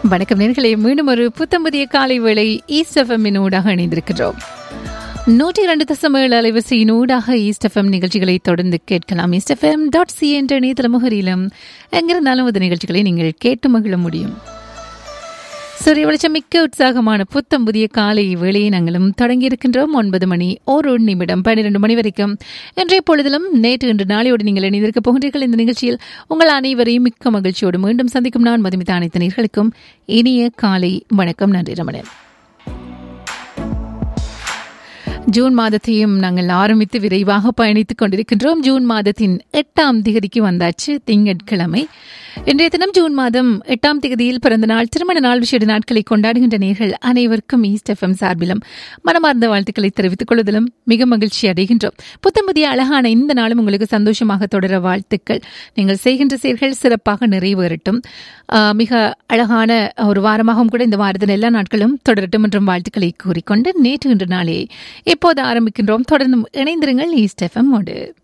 வணக்கம் நேர்களே மீண்டும் ஒரு புத்தம் புதிய காலை வேளை ஈஸ்ட் எஃப்எம்மின் ஊடாக இணைந்திருக்கிறோம் நூற்றி இரண்டு தசம ஏழு அலைவரிசையின் ஊடாக ஈஸ்ட் எஃப்எம் நிகழ்ச்சிகளை தொடர்ந்து கேட்கலாம் ஈஸ்ட் எஃப்எம் டாட் சி என்ற இணையதள முகரிலும் எங்கிருந்தாலும் அந்த நிகழ்ச்சிகளை நீங்கள் கேட்டு மகிழ முடியும் சூரிய வெளிச்சம் மிக்க உற்சாகமான புத்தம் புதிய காலை வேளையை நாங்களும் தொடங்கியிருக்கின்றோம் ஒன்பது மணி ஒரு நிமிடம் பன்னிரண்டு மணி வரைக்கும் இன்றைய பொழுதிலும் நேற்று இன்று நாளையோடு நீங்கள் இணைந்திருக்க போகின்றீர்கள் இந்த நிகழ்ச்சியில் உங்கள் அனைவரையும் மிக்க மகிழ்ச்சியோடு மீண்டும் சந்திக்கும் நான் மதுமித்த அனைத்து நேர்களுக்கும் இனிய காலை வணக்கம் நன்றி ரமணன் ஜூன் மாதத்தையும் நாங்கள் ஆரம்பித்து விரைவாக பயணித்துக் கொண்டிருக்கின்றோம் ஜூன் மாதத்தின் எட்டாம் திகதிக்கு வந்தாச்சு திங்கட்கிழமை இன்றைய தினம் ஜூன் மாதம் எட்டாம் திகதியில் பிறந்த நாள் திருமண நாள் விஷேட நாட்களை கொண்டாடுகின்ற நேர்கள் அனைவருக்கும் ஈஸ்ட் எஃப்எம் சார்பிலும் மனமார்ந்த வாழ்த்துக்களை தெரிவித்துக் கொள்வதிலும் மிக மகிழ்ச்சி அடைகின்றோம் புத்தம் புதிய அழகான இந்த நாளும் உங்களுக்கு சந்தோஷமாக தொடர வாழ்த்துக்கள் நீங்கள் செய்கின்ற செயல்கள் சிறப்பாக நிறைவேறட்டும் மிக அழகான ஒரு வாரமாகவும் கூட இந்த வாரத்தின் எல்லா நாட்களும் தொடரட்டும் என்றும் வாழ்த்துக்களை கூறிக்கொண்டு நேற்று இன்று நாளே இப்போது ஆரம்பிக்கின்றோம் தொடர்ந்து இணைந்திருங்கள் ஈஸ்ட் எஃப்எம் ஓடு